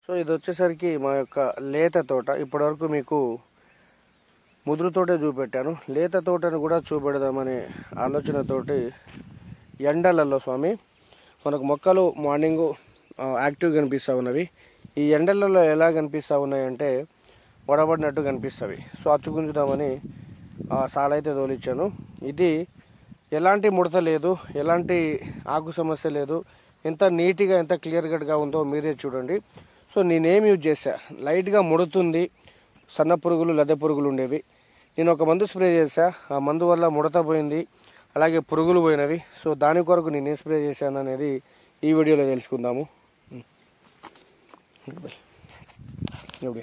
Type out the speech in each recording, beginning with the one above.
so ఇది వచ్చేసరికి మా యొక్క లేత తోట ఇప్పటివరకు మీకు ముదురు తోటే చూపెట్టాను లేత తోటను కూడా చూపెడదామనే ఆలోచనతోటి ఎండలలో స్వామి మనకు మొక్కలు మార్నింగ్ యాక్టివ్ కనిపిస్తూ ఉన్నవి ఈ ఎండలలో ఎలా కనిపిస్తూ ఉన్నాయంటే వడబడినట్టు కనిపిస్తవి సో అచ్చుగుంజుదామని ఆ సాలైతే తోలిచ్చాను ఇది ఎలాంటి ముడత లేదు ఎలాంటి ఆకు సమస్య లేదు ఎంత నీట్గా ఎంత క్లియర్ కట్గా ఉందో మీరే చూడండి సో నేనేం యూజ్ చేశా లైట్గా ముడుతుంది సన్న పురుగులు లద్దె పురుగులు ఉండేవి నేను ఒక మందు స్ప్రే చేశా ఆ మందు వల్ల ముడత పోయింది అలాగే పురుగులు పోయినవి సో దాని కొరకు నేను ఏం స్ప్రే చేశాను అనేది ఈ వీడియోలో తెలుసుకుందాము ఇప్పుడు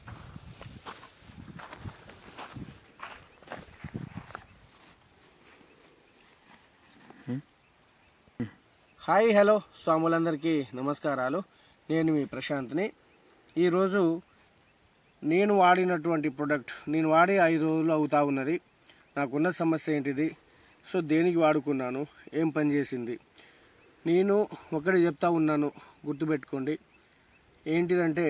హాయ్ హలో స్వాములందరికీ నమస్కారాలు నేను మీ ప్రశాంత్ని ఈరోజు నేను వాడినటువంటి ప్రోడక్ట్ నేను వాడి ఐదు రోజులు అవుతా ఉన్నది నాకున్న సమస్య ఏంటిది సో దేనికి వాడుకున్నాను ఏం పని చేసింది నేను ఒకటి చెప్తా ఉన్నాను గుర్తుపెట్టుకోండి ఏంటిదంటే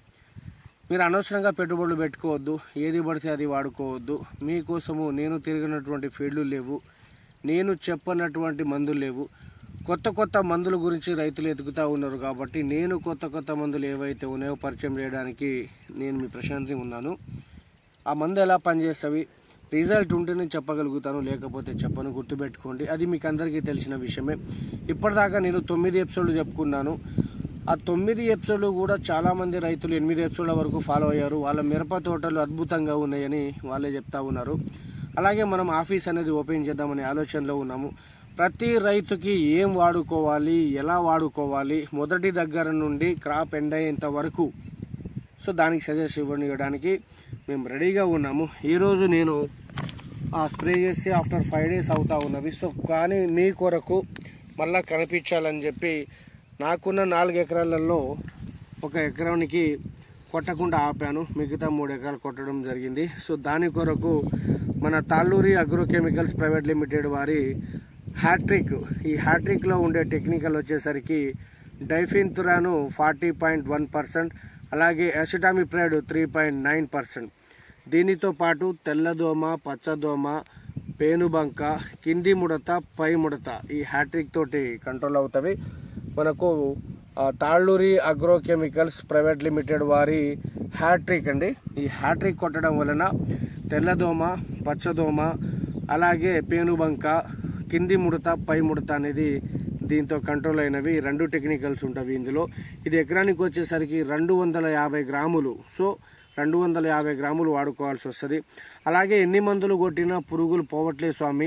మీరు అనవసరంగా పెట్టుబడులు పెట్టుకోవద్దు ఏది పడితే అది వాడుకోవద్దు మీకోసము నేను తిరిగినటువంటి ఫీల్డ్లు లేవు నేను చెప్పనటువంటి మందులు లేవు కొత్త కొత్త మందుల గురించి రైతులు ఎదుగుతూ ఉన్నారు కాబట్టి నేను కొత్త కొత్త మందులు ఏవైతే ఉన్నాయో పరిచయం చేయడానికి నేను మీ ప్రశాంతి ఉన్నాను ఆ మందు ఎలా పనిచేస్తవి రిజల్ట్ ఉంటేనే చెప్పగలుగుతాను లేకపోతే చెప్పను గుర్తుపెట్టుకోండి అది మీకు అందరికీ తెలిసిన విషయమే ఇప్పటిదాకా నేను తొమ్మిది ఎపిసోడ్లు చెప్పుకున్నాను ఆ తొమ్మిది ఎపిసోడ్లు కూడా చాలామంది రైతులు ఎనిమిది ఎపిసోడ్ల వరకు ఫాలో అయ్యారు వాళ్ళ మిరప తోటలు అద్భుతంగా ఉన్నాయని వాళ్ళే చెప్తా ఉన్నారు అలాగే మనం ఆఫీస్ అనేది ఓపెన్ చేద్దామనే ఆలోచనలో ఉన్నాము ప్రతి రైతుకి ఏం వాడుకోవాలి ఎలా వాడుకోవాలి మొదటి దగ్గర నుండి క్రాప్ ఎండ్ అయ్యేంత వరకు సో దానికి సజెస్ట్ ఇవ్వడానికి మేము రెడీగా ఉన్నాము ఈరోజు నేను ఆ స్ప్రే చేసి ఆఫ్టర్ ఫైవ్ డేస్ అవుతా ఉన్నవి సో కానీ మీ కొరకు మళ్ళా కనిపించాలని చెప్పి నాకున్న నాలుగు ఎకరాలలో ఒక ఎకరానికి కొట్టకుండా ఆపాను మిగతా మూడు ఎకరాలు కొట్టడం జరిగింది సో దాని కొరకు మన Talluri agro chemicals private limited వారి హ్యాట్రిక్ ఈ హ్యాట్రిక్లో ఉండే టెక్నికల్ వచ్చేసరికి diafenthiuron forty point one percent అలాగే acetamiprid three point nine percent దీనితో పాటు తెల్లదోమ పచ్చదోమ పేనుబంక కింది ముడత పై ముడత ఈ హ్యాట్రిక్ తోటి కంట్రోల్ అవుతవి మనకు ఆ, Talluri agro chemicals private limited వారి హ్యాట్రిక్ అండి ఈ హ్యాట్రిక్ కొట్టడం వలన తెల్లదోమ పచ్చదోమ అలాగే పేనుబంక కింది ముడత పై ముడత అనేది దీంతో కంట్రోల్ అయినవి రెండు టెక్నికల్స్ ఉంటాయి ఇందులో ఇది ఎకరానికి వచ్చేసరికి రెండు వందల యాభై గ్రాములు సో రెండు వందల యాభై గ్రాములు వాడుకోవాల్సి వస్తుంది అలాగే ఎన్ని మందులు కొట్టినా పురుగులు పోవట్లేదు స్వామి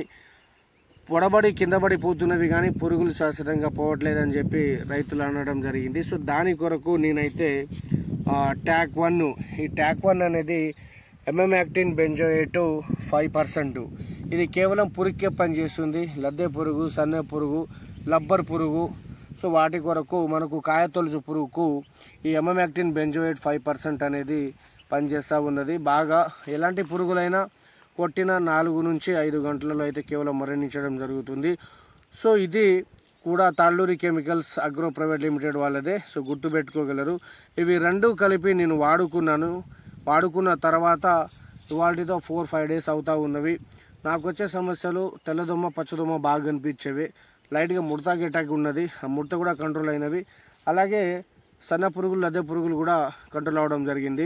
పొడబడి కింద పడిపోతున్నవి కానీ పురుగులు శాశ్వతంగా పోవట్లేదని చెప్పి రైతులు అనడం జరిగింది సో దాని కొరకు నేనైతే ఆ, ట్యాక్ వన్ ఈ ట్యాక్ వన్ అనేది emamectin benzoate five percent ఇది కేవలం పురుగుకే పనిచేస్తుంది లద్దె పురుగు సన్నె పురుగు లబ్బర్ పురుగు సో వాటి కొరకు మనకు కాయతొలుచు పురుగుకు ఈ emamectin benzoate five percent అనేది పనిచేస్తూ ఉన్నది బాగా ఎలాంటి పురుగులైనా కొట్టిన నాలుగు నుంచి ఐదు గంటలలో అయితే కేవలం మరణించడం జరుగుతుంది సో ఇది కూడా Talluri chemicals agro private limited వాళ్ళదే సో గుర్తు పెట్టుకోగలరు ఇవి రెండు కలిపి నేను వాడుకున్నాను వాడుకున్న తర్వాత ఇవాళతో ఫోర్ ఫైవ్ డేస్ అవుతా ఉన్నవి నాకు వచ్చే సమస్యలు తెల్లదొమ్మ పచ్చదొమ్మ బాగా కనిపించేవి లైట్గా ముడత గిటాకి ఉన్నది ఆ ముడత కూడా కంట్రోల్ అయినవి అలాగే సన్న పురుగులు లద్దె పురుగులు కూడా కంట్రోల్ అవ్వడం జరిగింది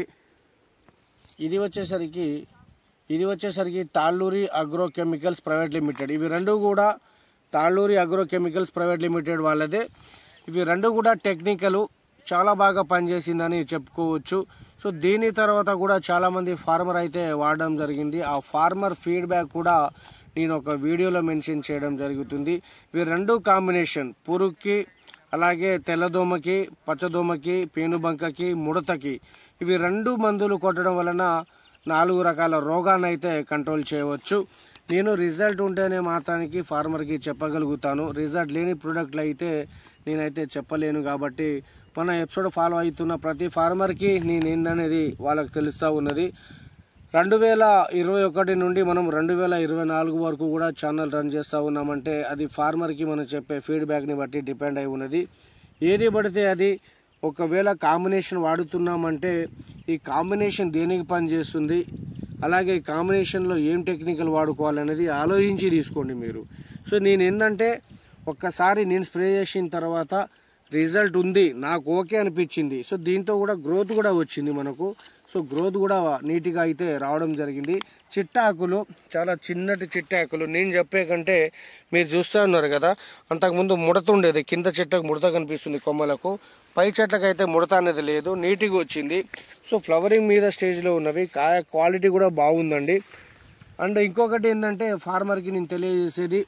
ఇది వచ్చేసరికి ఇది వచ్చేసరికి Talluri agro chemicals private limited ఇవి రెండు కూడా Talluri agro chemicals private limited వాళ్ళదే ఇవి రెండు కూడా టెక్నికల్ చాలా బాగా పనిచేసిందని చెప్పుకోవచ్చు సో దీని తర్వాత కూడా చాలామంది ఫార్మర్ అయితే వాడడం జరిగింది ఆ ఫార్మర్ ఫీడ్బ్యాక్ కూడా నేను ఒక వీడియోలో మెన్షన్ చేయడం జరుగుతుంది ఇవి రెండు కాంబినేషన్ పురుగుకి అలాగే తెల్లదోమకి పచ్చదోమకి పేనుబంకకి ముడతకి ఇవి రెండు మందులు కొట్టడం వలన నాలుగు రకాల రోగాన్ని అయితే కంట్రోల్ చేయవచ్చు నేను రిజల్ట్ ఉంటేనే మాత్రానికి ఫార్మర్కి చెప్పగలుగుతాను రిజల్ట్ లేని ప్రోడక్ట్లు అయితే నేనైతే చెప్పలేను కాబట్టి మన ఎపిసోడ్ ఫాలో అవుతున్న ప్రతి ఫార్మర్కి నేను ఏందనేది వాళ్ళకి తెలుస్తూ ఉన్నది రెండు వేల ఇరవై ఒకటి నుండి మనం రెండు వేల ఇరవై నాలుగు వరకు కూడా ఛానల్ రన్ చేస్తూ ఉన్నామంటే అది ఫార్మర్కి మనం చెప్పే ఫీడ్బ్యాక్ని బట్టి డిపెండ్ అయి ఉన్నది ఏది పడితే అది ఒకవేళ కాంబినేషన్ వాడుతున్నామంటే ఈ కాంబినేషన్ దేనికి పనిచేస్తుంది అలాగే ఈ కాంబినేషన్లో ఏం టెక్నికల్ వాడుకోవాలనేది ఆలోచించి తీసుకోండి మీరు సో నేను ఏంటంటే ఒక్కసారి నేను స్ప్రే చేసిన తర్వాత రిజల్ట్ ఉంది నాకు ఓకే అనిపించింది సో దీంతో కూడా గ్రోత్ కూడా వచ్చింది మనకు సో గ్రోత్ కూడా నీట్గా అయితే రావడం జరిగింది చిట్టాకులు చాలా చిన్నటి చిట్టాకులు నేను చెప్పే కంటే మీరు చూస్తూ ఉన్నారు కదా అంతకుముందు ముడత ఉండేది కింద చెట్టుకు ముడత కనిపిస్తుంది కొమ్మలకు పై చెట్లకు అయితే ముడత అనేది లేదు నీట్గా వచ్చింది సో ఫ్లవరింగ్ మీద స్టేజ్లో ఉన్నవి కాయ క్వాలిటీ కూడా బాగుందండి అండ్ ఇంకొకటి ఏంటంటే ఫార్మర్కి నేను తెలియజేసేది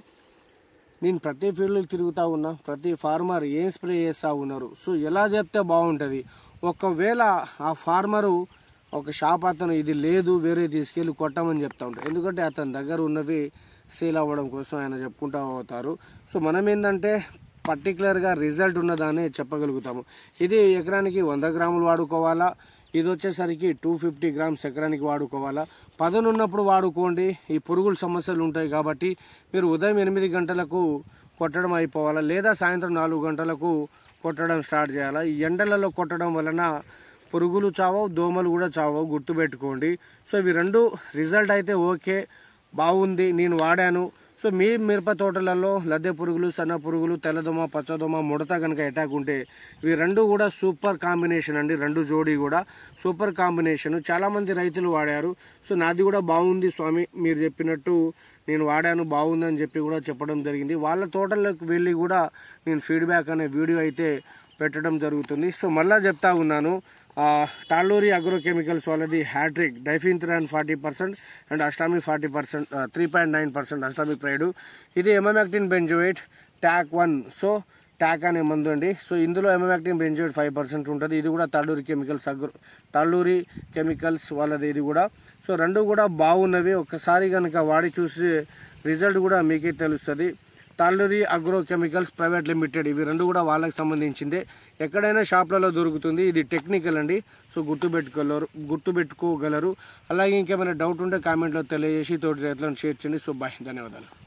నేను ప్రతి ఫీల్డ్లో తిరుగుతూ ఉన్నా ప్రతి ఫార్మర్ ఏం స్ప్రే చేస్తూ ఉన్నారు సో ఎలా చెప్తే బాగుంటుంది ఒకవేళ ఆ ఫార్మరు ఒక షాప్ అతను ఇది లేదు వేరే తీసుకెళ్ళి కొట్టమని చెప్తా ఉంటారు ఎందుకంటే అతని దగ్గర ఉన్నవి సేల్ అవ్వడం కోసం ఆయన చెప్పుకుంటూ పోతారు సో మనం ఏంటంటే పర్టికులర్గా రిజల్ట్ ఉన్నదాన్ని చెప్పగలుగుతాము ఇది ఎకరానికి వంద గ్రాములు వాడుకోవాలా ఇది వచ్చేసరికి టూ ఫిఫ్టీ గ్రామ్స్ ఎకరానికి వాడుకోవాలా పదను ఉన్నప్పుడు వాడుకోండి ఈ పురుగుల సమస్యలు ఉంటాయి కాబట్టి మీరు ఉదయం ఎనిమిది గంటలకు కొట్టడం అయిపోవాలా లేదా సాయంత్రం నాలుగు గంటలకు కొట్టడం స్టార్ట్ చేయాలా ఈ ఎండలలో కొట్టడం వలన పురుగులు చావవు దోమలు కూడా చావవు గుర్తుపెట్టుకోండి సో ఇవి రెండు రిజల్ట్ అయితే ఓకే బాగుంది నేను వాడాను సో మీ మిరప తోటలలో లద్దె పురుగులు సన్న పురుగులు తెల్లదోమ పచ్చదోమ ముడత కనుక అటాక్ ఉంటే ఇవి రెండు కూడా సూపర్ కాంబినేషన్ అండి రెండు జోడీ కూడా సూపర్ కాంబినేషన్ చాలామంది రైతులు వాడారు సో నాది కూడా బాగుంది స్వామి మీరు చెప్పినట్టు నేను వాడాను బాగుందని చెప్పి కూడా చెప్పడం జరిగింది వాళ్ళ తోటలకు వెళ్ళి కూడా నేను ఫీడ్బ్యాక్ అనే వీడియో అయితే పెట్టడం జరుగుతుంది సో మళ్ళీ చెప్తా ఉన్నాను ఆ, తాళ్ళూరి అగ్రో కెమికల్స్ వాళ్ళది hattrick diafenthiuron forty percent and acetamiprid forty percent three point nine percent acetamiprid ఇది emamectin benzoate Tak one so Tak అనే మందు అండి సో ఇందులో ఎమమాక్టిన్ బెంజోయిట్ ఫైవ్ పర్సెంట్ ఉంటుంది ఇది కూడా Talluri chemicals agro Talluri chemicals వాళ్ళది ఇది కూడా సో రెండు కూడా బాగున్నవి ఒక్కసారి కనుక వాడి చూసి రిజల్ట్ కూడా మీకే తెలుస్తుంది Talluri agro chemicals private limited ఇవి రెండు కూడా వాళ్ళకి సంబంధించిందే ఎక్కడైనా షాప్లలో దొరుకుతుంది ఇది టెక్నికల్ అండి సో గుర్తుపెట్టుకోగలరు గుర్తుపెట్టుకోగలరు అలాగే ఇంకేమైనా డౌట్ ఉంటే కామెంట్లో తెలియజేసి తోటి రైతులను షేర్ చేయండి సో బాయ్ ధన్యవాదాలు